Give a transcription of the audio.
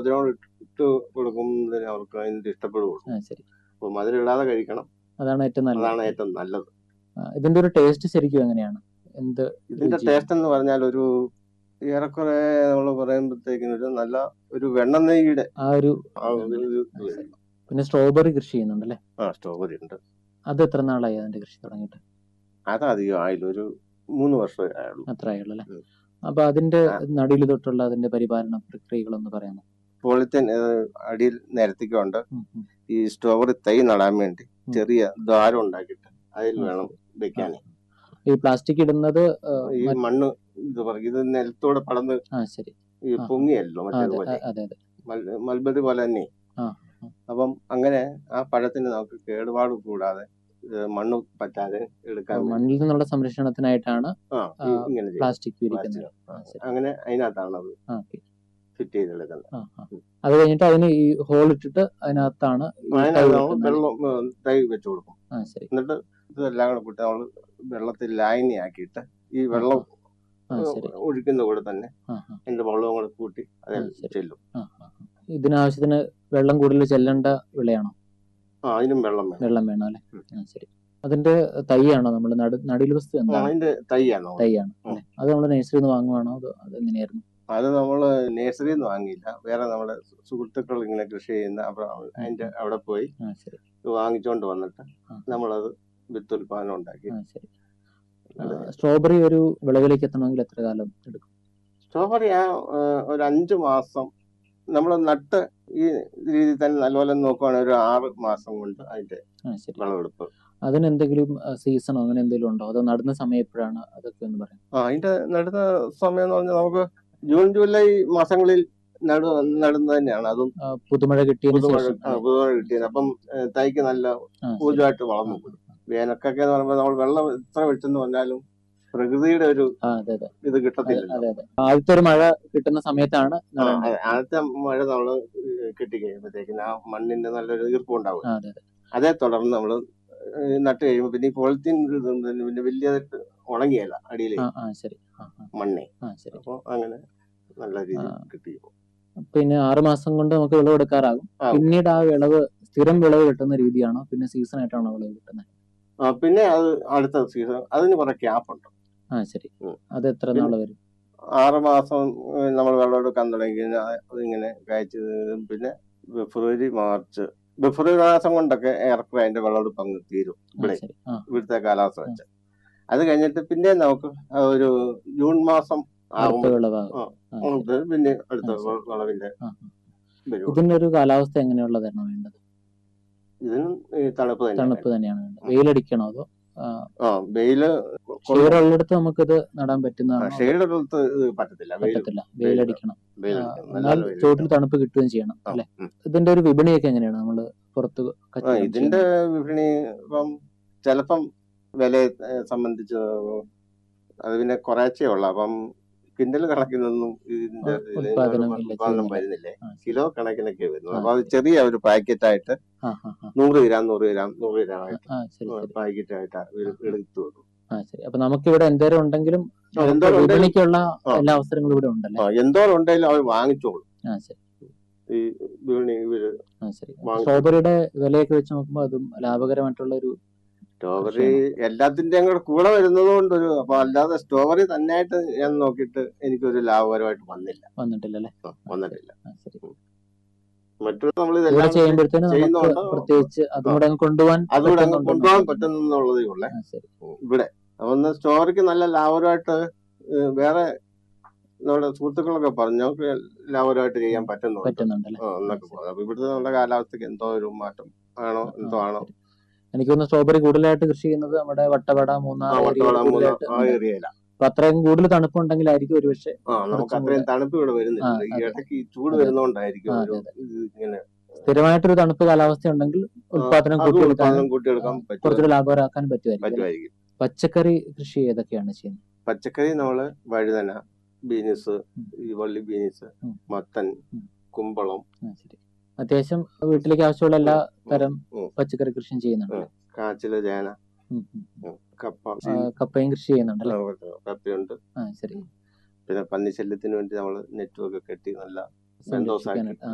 കപ്പത്തിനോട് ഇട്ട് കൊടുക്കുന്നതിന് അവർക്ക് അതിന് ഇഷ്ടപ്പെടുകയുള്ളൂ ആ ശരി അപ്പൊ മധുരമിടാതെ കഴിക്കണം അതാണ് ഏറ്റവും അതാണ് നല്ലത് ഏറ്റവും നല്ലത് ആ, ഇതിന്റെ ഒരു ടേസ്റ്റ് ശരിക്കും എങ്ങനെയാണ് എന്ത് ഇതിന്റെ രുചി. ടേസ്റ്റ് എന്ന് പറഞ്ഞാൽ ഒരു ഏറെക്കുറെ നമ്മൾ പറയുമ്പോഴത്തേക്കിനും ഒരു നല്ല ഒരു വെണ്ണ നെയ്യുടെ ആ ഒരു ആ ഒരു ഇത് വരും. പിന്നെ സ്ട്രോബെറി കൃഷി ചെയ്യുന്നുണ്ടല്ലേ ആ സ്ട്രോബെറി ഉണ്ട് അത് എത്ര നാളായി അതിന്റെ കൃഷി തുടങ്ങിയിട്ട് അത് അധികം ആയില്ല ഒരു മൂന്ന് വർഷമേ ആയുള്ളൂ അത്ര ആയുള്ളൂ അല്ലേ ഉം. അപ്പൊ അതിന്റെ ആ. നടുവിൽ തൊട്ടുള്ള അതിന്റെ പരിപാലന പ്രക്രിയകളൊന്ന് പറയാമോ പോളിത്തീൻ ഏഹ്, അടിയിൽ നിരത്തിക്കൊണ്ട് ഉം, ഉം. ഈ സ്ട്രോബെറി തൈ നടാൻ വേണ്ടി ഉം. ചെറിയ ദ്വാരം ഉണ്ടാക്കിയിട്ട് അതിൽ ആ, വേണം വെക്കാൻ ഈ പ്ലാസ്റ്റിക് ഇടുന്നത് ആ, ഈ മറ്റ്- മണ്ണ് ഇത് പറയും ഇത് നിലത്തൂടെ പടന്ന് ആ ശരി ഈ ആ. പൊങ്ങിയല്ലോ ആ, അതെ മറ്റേതുപോലെ ആ, അതെ അതെ മൽ- മൽബരി പോലെ തന്നെ ആ, ആ. അപ്പം അങ്ങനെ ആ പഴത്തിന് നമുക്ക് കേടുപാട് കൂടാതെ ഏഹ്, മണ്ണ് പറ്റാതെ എടുക്കാൻ വേണ്ടി. മണ്ണിൽ നിന്നുള്ള സംരക്ഷണത്തിനായിട്ടാണ് ആ ആ, ഈ- ഇങ്ങനെ ചെയ്യും. പ്ലാസ്റ്റിക് വിരിക്കുന്നത് പ്ലാസ്റ്റിക്. ആ, ശരി. അങ്ങനെ അതിനകത്താണ് അത് ആ, ഓക്കേ. ഫിറ്റ് ചെയ്തെടുക്കുന്നത് ആ, ആ. അത് കഴിഞ്ഞിട്ട് അതിന് ഈ ഹോൾ ഇട്ടിട്ട് അതിനകത്താണ് ഈ തൈ അതിനകത്ത് നമ്മൾ വെക്കുന്നത്. വെള്ളം ഏഹ്, തൈ വെച്ച് കൊടുക്കും ആ ശരി എന്നിട്ട് ഇതെല്ലാം കൂടെ കൂട്ടി നമ്മൾ വെള്ളത്തിൽ ലായനിയാക്കിയിട്ട് ഈ വെള്ളം ആ ശരി ഒഴിക്കുന്ന കൂടെ തന്നെ ആ ആ അതിന്റെ വെള്ളവും കൂടെ കൂട്ടി അതിൽ ആ, ശരി. ചെല്ലും ആ, ആ. ഇതിനാവശ്യത്തിന് വെള്ളം കൂടുതൽ ചെല്ലേണ്ട വിളയാണോ ആ അതിനും വെള്ളം വേണം വെള്ളം വേണം അല്ലെ ഉം. ആ ശരി അതിന്റെ തൈയാണോ നമ്മൾ നടുവിൽ വസ്തു ആ, എന്താണ് അതിന്റെ തൈയാണോ തൈയാണ് അല്ലെ അത് നമ്മൾ നഴ്സറിയിൽ നിന്ന് വാങ്ങുവാണോ അതോ അതെങ്ങനെയായിരുന്നു അത് നമ്മള് നഴ്സറിയിൽ നിന്ന് വാങ്ങിയില്ല വേറെ നമ്മുടെ സു- സുഹൃത്തുക്കൾ ഇങ്ങനെ കൃഷി ചെയ്യുന്ന അവിടെ അതിന്റെ അവിടെ പോയി ആ ശരി വാങ്ങിച്ചോണ്ട് വന്നിട്ട് ആ, നമ്മളത് വിത്ത് ഉൽപാദനം ഉണ്ടാക്കി ആ ശരി സ്ട്രോബെറി ഒരു വിളവിലേക്ക് എത്തണമെങ്കിൽ എത്ര കാലം എടുക്കും സ്ട്രോബെറി ആ ആ, ഒരു അഞ്ചു മാസം നമ്മൾ നട്ട് ഈ രീതിയിൽ തന്നെ നല്ലപോലെ നോക്കുവാണെങ്കിൽ ഒരു ആറ് മാസം കൊണ്ട് അതിന്റെ ആ ശരി വിളവെടുപ്പ് അതിന് എന്തെങ്കിലും സീസണോ അങ്ങനെ എന്തെങ്കിലും ഉണ്ടോ അതോ നടുന്ന സമയം എപ്പോഴാണ് അതൊക്കെ ഒന്ന് പറയാം ആ അതിന്റെ നടുന്ന സമയം എന്ന് പറഞ്ഞാൽ നമുക്ക് ജൂൺ ജൂലൈ മാസങ്ങളിൽ നടു നടുന്നത് തന്നെയാണ് അതും ആ, പുതുമഴ കിട്ടിയതിന് പുതുമഴ ശേഷം ആ, പുതുമഴ കിട്ടിയത് അപ്പം ഏ, തൈക്ക് നല്ല ആ, ശരി. ഊർജ്ജമായിട്ട് വളർന്നു കൂടും വേനൽക്കൊക്കെ എന്ന് പറയുമ്പോൾ നമ്മൾ വെള്ളം എത്ര വെച്ചെന്ന് പറഞ്ഞാലും പ്രകൃതിയുടെ ഒരു ആ അതെ അതെ ഇത് അതെ കിട്ടത്തില്ല അതെ അതെ ആദ്യത്തെ ഒരു മഴ കിട്ടുന്ന സമയത്താണ് നടേണ്ടത് ആദ്യത്തെ മഴ നമ്മൾ കിട്ടി കഴിയുമ്പോഴത്തേക്കിന് ആ മണ്ണിന്റെ നല്ലൊരു ഈർപ്പം ഉണ്ടാവും ആ, അതെ അതെ അതേ തുടർന്ന് നമ്മൾ നട്ട് കഴിയുമ്പോൾ പിന്നെ ഈ പോളിത്തീൻ ഇടുന്നതിന് പിന്നെ വലിയതായിട്ട് ഉണങ്ങിയല്ല അടിയിൽ ആ ആ ശരി ആ ആ, മണ്ണെ ആ ശരി അപ്പോൾ അങ്ങനെ നല്ല രീതിയിൽ ആ. കിട്ടി പിന്നെ ആറ് മാസം കൊണ്ട് നമുക്ക് വിളവ് എടുക്കാറാകും ആ. പിന്നീട് ആ വിളവ് സ്ഥിരം വിളവ് കിട്ടുന്ന രീതിയാണോ പിന്നെ സീസൺ ആയിട്ടാണോ വിളവ് കിട്ടുന്നത് ആ, പിന്നെ അത് അടുത്ത സീസൺ അതിന് കുറെ ക്യാപ്പ് ഉണ്ട് ആ ശരി ഉം. അത് എത്ര പിന്നെ- നാള് വരും ആറ് മാസം നമ്മൾ വെള്ളം എടുക്കാൻ തുടങ്ങി കഴിഞ്ഞാൽ അതിങ്ങനെ കായ്ച്ച് പിന്നെ ഫെബ്രുവരി മാർച്ച് ഫെബ്രുവരി മാസം കൊണ്ടൊക്കെ ഏറെക്കുറെ അതിന്റെ വിളവെടുപ്പ് അങ്ങ് തീരും ആ, ഇവിടെ ശരി ആ ഇവിടുത്തെ കാലാവസ്ഥ വെച്ച് അത് കഴിഞ്ഞിട്ട് പിന്നെ നമുക്ക് ആ ഒരു ജൂൺ മാസം അടുത്ത ആകുമ്പോൾ വിളവാകും ആ. ആ, ശരി. പിന്നെ അടുത്ത ആ, ശരി. വിളവിന്റെ ആ, വരും ഇതിനൊരു കാലാവസ്ഥ എങ്ങനെയുള്ളതാണോ വേണ്ടത് ഇതിനും ഈ തണുപ്പ് തന്നെ തണുപ്പ് തന്നെയാണ് വേണ്ടത് വെയിലടിക്കണോ അതോ ആ വെയില് ഷെയറുള്ളിടത്ത് നമുക്കിത് നടാൻ പറ്റുന്നതാണോ അതോ ഷെയ്ഡ് എടുത്ത് ഇത് പറ്റത്തില്ല വെയിൽ പറ്റത്തില്ല വെയിലടിക്കണം വെയിൽ ആ, അടിക്കണം. എന്നാൽ നല്ല വെയിൽ ചോട്ടിൽ തണുപ്പ് കിട്ടുകയും ചെയ്യണം ആ, അല്ലെ ഉം. ഇതിന്റെ ഒരു വിപണിയൊക്കെ എങ്ങനെയാണ് നമ്മള് പുറത്ത് ആ, കച്ചവടം ഇതിന്റെ ചെയ്യുന്നത്? വിപണി ഇപ്പം ചിലപ്പം വിലയെ ഏ, സംബന്ധിച്ച് അത് പിന്നെ കുറേച്ചേ ഉള്ളു അപ്പം കിൻഡൽ കണക്കിനൊന്നും ഇതിന്റെ ആ, ഇതിന് ഉൽപാദനം ഒരു ഇല്ല, ഉൽപാദനം ചെയ്യുന്നില്ല. വരുന്നില്ലേ ആ, ശരി. കിലോ കണക്കിനൊക്കെ വരുന്നത് ആ, അപ്പൊ അത് ചെറിയ ഒരു പാക്കറ്റ് ആയിട്ട് ആ, ആ, ആ, നൂറ് ഗ്രാം നൂറ് ഗ്രാം നൂറ് ഗ്രാം ആയിട്ട് ആ, ശരി ശരി പാക്കറ്റ് ആയിട്ട് എടുത്തു വെക്കും ആ ശരി അപ്പൊ നമുക്ക് ഇവിടെ എന്തേലും ഉണ്ടെങ്കിലും ആ, എന്തോരം ഉണ്ടെങ്കിലും- വിപണിക്കുള്ള ആ. എല്ലാ അവസരങ്ങളും ഇവിടെ ഉണ്ടല്ലേ ആ, എന്തോരം ഉണ്ടെങ്കിലും അവർ വാങ്ങിച്ചോളും ആ ശരി ഈ വിപണി ഇവര് ആ ശരി വാങ്ങിച്ചു. സ്ട്രോബെറിയുടെ വിലയൊക്കെ വെച്ച് നോക്കുമ്പോൾ അതും ലാഭകരമായിട്ടുള്ള ഒരു സ്ട്രോബെറി എല്ലാത്തിന്റെയും കൂടെ കൂടെ വരുന്നത് കൊണ്ടൊരു അപ്പൊ അല്ലാതെ സ്ട്രോബെറി തന്നെയായിട്ട് ഞാൻ നോക്കിയിട്ട് എനിക്കൊരു ലാഭകരമായിട്ട് വന്നില്ല വന്നിട്ടില്ല അല്ലേ ആ, വന്നിട്ടില്ല ആ, ശരി മറ്റുള്ള നമ്മൾ ഇവിടെ ഇതെല്ലാം ചെയ്യുമ്പോഴത്തേനും നമുക്ക് ചെയ്യുന്നുണ്ട്. പ്രത്യേകിച്ച് അതും കൂടെ അങ്ങ് കൊണ്ടുപോകാൻ അതുകൂടെ അങ്ങ് പറ്റുന്നുണ്ടെന്ന് കൊണ്ടുപോകാൻ തോന്നുന്നു. പറ്റുന്നുള്ളതേ ഉള്ളേ ആ, ശരി ഇവിടെ അതൊന്ന് സ്റ്റോറിക്ക് നല്ല ലാഭകരമായിട്ട് ഏഹ് വേറെ നമ്മുടെ സുഹൃത്തുക്കളൊക്കെ പറഞ്ഞു നമുക്ക് ലാഭകരമായിട്ട് ചെയ്യാൻ പറ്റുന്നുണ്ട് പറ്റുന്നുണ്ടല്ലേ ആ, എന്നൊക്കെ പറഞ്ഞു അപ്പൊ ഇവിടുത്തെ നമ്മുടെ കാലാവസ്ഥക്ക് എന്തോ ഒരു മാറ്റം ആണോ എന്തോ ആണോ ശരി. എനിക്ക് തോന്നുന്നു സ്ട്രോബെറി കൂടുതലായിട്ട് കൃഷി ചെയ്യുന്നത് നമ്മുടെ വട്ടവട ആ മൂന്നാർ വട്ടവട ഏരിയയിൽ മൂന്ന് കൂടുതലായിട്ട് ആ ഉണ്ട്. ഏരിയയില അപ്പൊ അത്രയും കൂടുതൽ തണുപ്പുണ്ടെങ്കിലായിരിക്കും ഒരുപക്ഷെ ആ നമുക്ക് കുറച്ചും അത്രയും തണുപ്പ് ഇവിടെ വരുന്നില്ല ആ, ഈ അതെ. ഇടയ്ക്ക് ഈ ചൂട് അതെ. വരുന്നോണ്ടായിരിക്കും ആ, ഒരു അതെ, ഇത് ഇങ്ങനെ സ്ഥിരമായിട്ടൊരു തണുപ്പ് കാലാവസ്ഥ ഉണ്ടെങ്കിൽ ഉൽപാദനം അത് കൂട്ടിയെടുക്കാൻ ഉൽപ്പാദനം കൂട്ടിയെടുക്കാൻ പറ്റും കുറച്ചുകൂടി ലാഭകരമാക്കാൻ പറ്റുമായിരിക്കും അല്ലേ? പറ്റുമായിരിക്കും പച്ചക്കറി കൃഷി ഏതൊക്കെയാണ് ചെയ്യുന്നത് പച്ചക്കറി നമ്മള് വഴുതന ബീൻസ് ഉം. ഈ വള്ളി ബീൻസ് ഉം. മത്തൻ ഉം. കുമ്പളം ആ, ശരി അത്യാവശ്യം വീട്ടിലേക്ക് ആവശ്യമുള്ള എല്ലാ തരം ഉം. പച്ചക്കറി കൃഷിയും ചെയ്യുന്നുണ്ട് കാച്ചില് ചേന ഉം, ഉം. ഉം, കപ്പ ആ, കപ്പയും കൃഷി ചെയ്യുന്നുണ്ടല്ലേ ആ, കപ്പയുണ്ട് ആ ശരി പിന്നെ പന്നിശല്യത്തിന് വേണ്ടി നമ്മൾ നെറ്റ് ഒക്കെ കെട്ടി നല്ല ബന്ധോസാക്കി സംരക്ഷിക്കാനായിട്ട് ആ